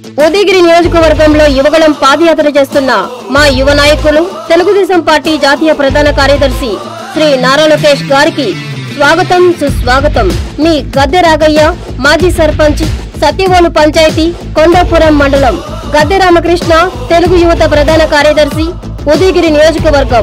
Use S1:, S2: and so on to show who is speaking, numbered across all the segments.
S1: ఉదయగిరి నియోజకవర్గంలో యువగళం పాదయాత్ర చేస్తున్న మా యువ నాయకులు తెలుగుదేశం పార్టీ జాతీయ ప్రధాన కార్యదర్శి శ్రీ నారా లోకేష్ గారికి స్వాగతం సుస్వాగతం మీ గద్దె రాగయ్య మాజీ సర్పంచ్ సత్యవోలు పంచాయతీ కొండాపురం మండలం గద్దె రామకృష్ణ తెలుగు యువత ప్రధాన కార్యదర్శి ఉదయగిరి నియోజకవర్గం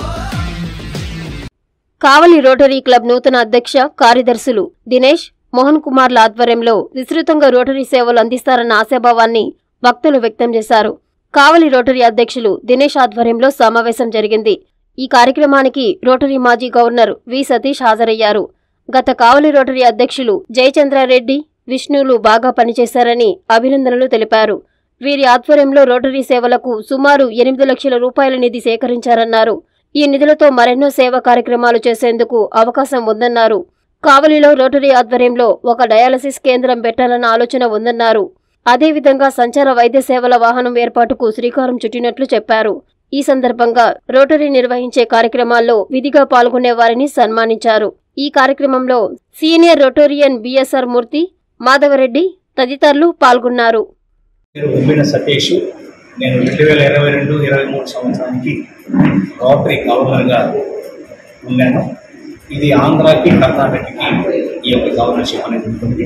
S1: కావలి రోటరీ క్లబ్ నూతన అధ్యక్ష కార్యదర్శులు దినేష్ మోహన్ కుమార్ల ఆధ్వర్యంలో విస్తృతంగా రోటరీ సేవలు అందిస్తారన్న ఆశాభావాన్ని భక్తులు వ్యక్తం చేశారు కావలి రోటరీ అధ్యక్షులు దినేష్ ఆధ్వర్యంలో సమావేశం జరిగింది ఈ కార్యక్రమానికి రోటరీ మాజీ గవర్నర్ వి సతీష్ హాజరయ్యారు గత కావలి రోటరీ అధ్యక్షులు జయచంద్రారెడ్డి విష్ణులు బాగా పనిచేశారని అభినందనలు తెలిపారు వీరి ఆధ్వర్యంలో రోటరీ సేవలకు సుమారు ఎనిమిది లక్షల రూపాయల నిధి సేకరించారన్నారు ఈ నిధులతో మరెన్నో సేవా కార్యక్రమాలు చేసేందుకు అవకాశం ఉందన్నారు కావలిలో రోటరీ ఆధ్వర్యంలో ఒక డయాలసిస్ కేంద్రం పెట్టాలన్న ఆలోచన ఉందన్నారు అదేవిధంగా సంచార వైద్య సేవల వాహనం ఏర్పాటుకు శ్రీకారం చుట్టినట్లు చెప్పారు ఈ సందర్భంగా రోటరీ నిర్వహించే కార్యక్రమాల్లో విధిగా పాల్గొనే వారిని సన్మానించారు ఈ కార్యక్రమంలో senior rotarian BSR Murthy Madhavareddy తదితరులు పాల్గొన్నారు
S2: పేరు ఉమ్మిన సతీష్ నేను రెండు వేల ఇరవై రెండు ఇరవై మూడు సంవత్సరానికి రోటరీ గవర్నర్గా ఉన్నాను ఇది ఆంధ్రాకి కర్ణాటకకి ఈ యొక్క గవర్నర్షిప్ అనేది ఉంటుంది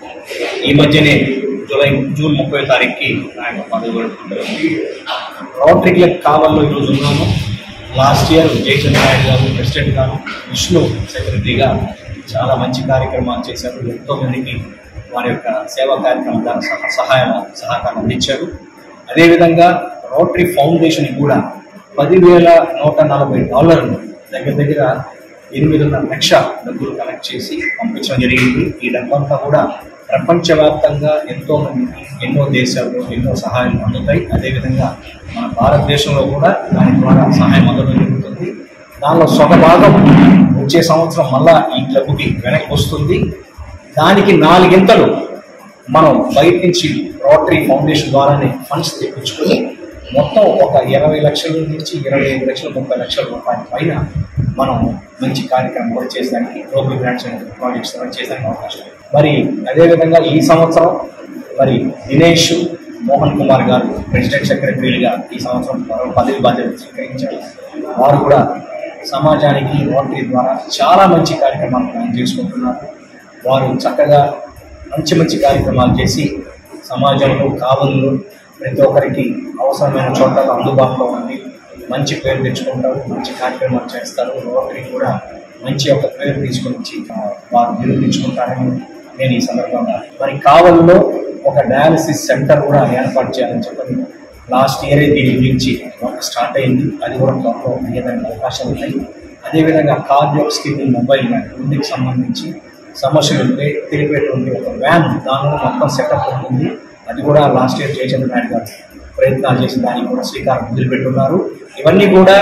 S2: ఈ మధ్యనే జూలై జూన్ ముప్పై తారీఖుకి నా యొక్క పదవి కూడా ఉంటుంది రోటరీ క్లబ్ కావాలో ఈరోజు ఉన్నాము లాస్ట్ ఇయర్ జయచంద్ర నాయుడు గారు ప్రెసిడెంట్ గారు విష్ణు సెక్రటరీగా చాలా మంచి కార్యక్రమాలు చేశారు ఎంతో మందికి వారి యొక్క సేవా కార్యక్రమం ద్వారా సహ సహాయం సహకారం అందించారు అదేవిధంగా రోటరీ ఫౌండేషన్ కూడా పదివేల నూట నలభై డాలర్లు దగ్గర దగ్గర ఎనిమిదిన్నర లక్ష డబ్బులు కలెక్ట్ చేసి పంపించడం జరిగింది ఈ డబ్బంతా కూడా ప్రపంచవ్యాప్తంగా ఎంతో మందికి ఎన్నో దేశాల్లో ఎన్నో సహాయం అందుతాయి అదేవిధంగా మన భారతదేశంలో కూడా దాని ద్వారా సహాయం అందడం జరుగుతుంది దానిలో సొగ భాగం వచ్చే సంవత్సరం మళ్ళా ఈ క్లబ్కి వెనక్కి వస్తుంది దానికి నాలుగింతలు మనం బయట నుంచి రోటరీ ఫౌండేషన్ ద్వారానే ఫండ్స్ తెప్పించుకొని మొత్తం ఒక ఇరవై లక్షల నుంచి ఇరవై ఐదు లక్షల ముప్పై లక్షల రూపాయల పైన మనం మంచి కార్యక్రమం కూడా చేసడానికి గ్లోబల్ గ్రాంట్స్ అండ్ ప్రాజెక్ట్స్ ద్వారా చేసడానికి అవకాశం ఉంది. మరి అదేవిధంగా ఈ సంవత్సరం మరి దినేష్ మోహన్ కుమార్ గారు ప్రెసిడెంట్ సెక్రటరీగా ఈ సంవత్సరం మరో పదవి బాధ్యత స్వీకరించారు వారు కూడా సమాజానికి రోటరీ ద్వారా చాలా మంచి కార్యక్రమాలు ప్లాన్ చేసుకుంటున్నారు వారు చక్కగా మంచి మంచి కార్యక్రమాలు చేసి సమాజంలో కావల్లో ప్రతి ఒక్కరికి అవసరమైన చోట అందుబాటులో ఉండి మంచి పేరు తెచ్చుకుంటారు మంచి కార్యక్రమాలు చేస్తారు రోటరీ కూడా మంచి ఒక పేరు తీసుకొని వచ్చి ఆ, వారు నిరూపించుకుంటారని నేను ఈ సందర్భంగా మరి కావల్లో ఒక డయాలసిస్ సెంటర్ కూడా ఏర్పాటు చేయాలని చెప్పని లాస్ట్ ఇయరే దీని గురించి వర్క్ స్టార్ట్ అయింది అది కూడా త్వరలో అయ్యేదానికి అవకాశాలు ఉన్నాయి అదేవిధంగా కార్డియాక్ స్కిన్ మొబైల్ వ్యాన్ గుండెకి సంబంధించి సమస్యలు ఉంటే తెలిపేటువంటి ఒక వ్యాన్ దానిలో మొత్తం సెటప్ ఉంటుంది అది కూడా లాస్ట్ ఇయర్ జయచంద్ర నాయుడు గారు ప్రయత్నాలు చేసి దానికి కూడా శ్రీకారం వదిలిపెట్టున్నారు ఇవన్నీ కూడా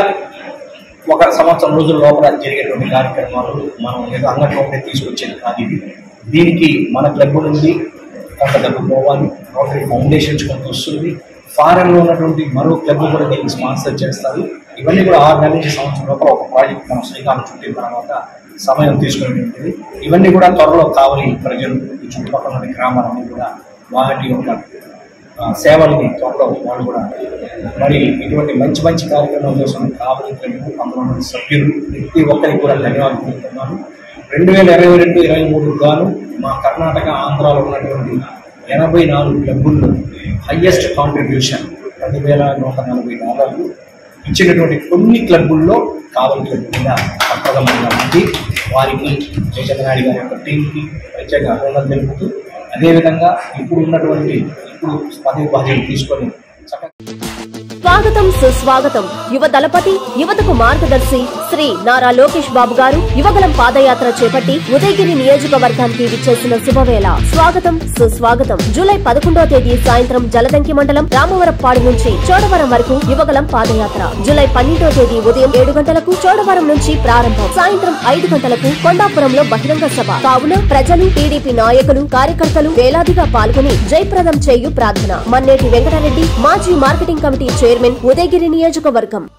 S2: ఒక సంవత్సరం రోజుల లోపల జరిగేటువంటి కార్యక్రమాలు మనం ఏదో అంగట్లో ఉంటే తీసుకొచ్చేది కాదు ఇది దీనికి మన క్లబ్ నుండి కొంత డబ్బు పోవాలి రోటరీ ఫౌండేషన్స్ కొంత వస్తుంది ఫారెన్లో ఉన్నటువంటి మరో క్లబ్ కూడా దీనికి స్పాన్సర్ చేస్తారు ఇవన్నీ కూడా ఆరు నెలల నుంచి సంవత్సరం లోపల ఒక ప్రాజెక్ట్ మనం శ్రీకారం చుట్టిన తర్వాత సమయం తీసుకునేటువంటిది ఇవన్నీ కూడా త్వరలో కావాలి ప్రజలు ఈ చుట్టుపక్కల ఉన్న గ్రామాలన్నీ కూడా వాటి యొక్క ఆ, సేవల్ని త్వరలో వాళ్ళు కూడా మరి ఇటువంటి మంచి మంచి కార్యక్రమాలు చేస్తున్న కావలి క్లబ్ అందులో ఉన్న సభ్యులు ప్రతి ఒక్కరికి కూడా ధన్యవాదాలు తెలుపుతున్నాను రెండు వేల ఇరవై రెండు ఇరవై మూడు గాను మా కర్ణాటక ఆంధ్రాలో ఉన్నటువంటి ఎనభై నాలుగు క్లబ్బుల్లో హయ్యెస్ట్ కాంట్రిబ్యూషన్ పదివేల నూట నలభై డాలర్లు ఇచ్చినటువంటి కొన్ని క్లబ్బుల్లో కావలి క్లబ్ మీద ప్రప్రథమంగా ఉంది వారికి జయచంద్రనాయుడు గారి యొక్క టీంకి ప్రత్యేక అభినందనలు తెలుపుతూ అదేవిధంగా ఇప్పుడు ఉన్నటువంటి ఇప్పుడు పదవి బాధ్యతలు తీసుకొని చక్కగా
S1: స్వాగతం సుస్వాగతం యువ దళపతి యువతకు మార్గదర్శి శ్రీ నారా లోకేష్ బాబు గారు యువగలం పాదయాత్ర చేపట్టి ఉదయగిరి నియోజకవర్గానికి విచ్చేసిన శుభవేళ స్వాగతం సుస్వాగతం జూలై పదకొండవ తేదీ సాయంత్రం జలదంకి మండలం రామవరపాడు నుంచి చోడవరం వరకు యువగలం పాదయాత్ర జూలై పన్నెండవ తేదీ ఉదయం ఏడు గంటలకు చోడవరం నుంచి ప్రారంభం సాయంత్రం ఐదు గంటలకు కొండాపురంలో బహిరంగ సభ కావున ప్రజలు టీడీపీ నాయకులు కార్యకర్తలు వేలాదిగా పాల్గొని జయప్రదం చేయు ప్రార్థన మన్నేటి వెంకటరెడ్డి మాజీ మార్కెటింగ్ కమిటీ చైర్మన్ ఉదయగిరి నియోజకవర్గం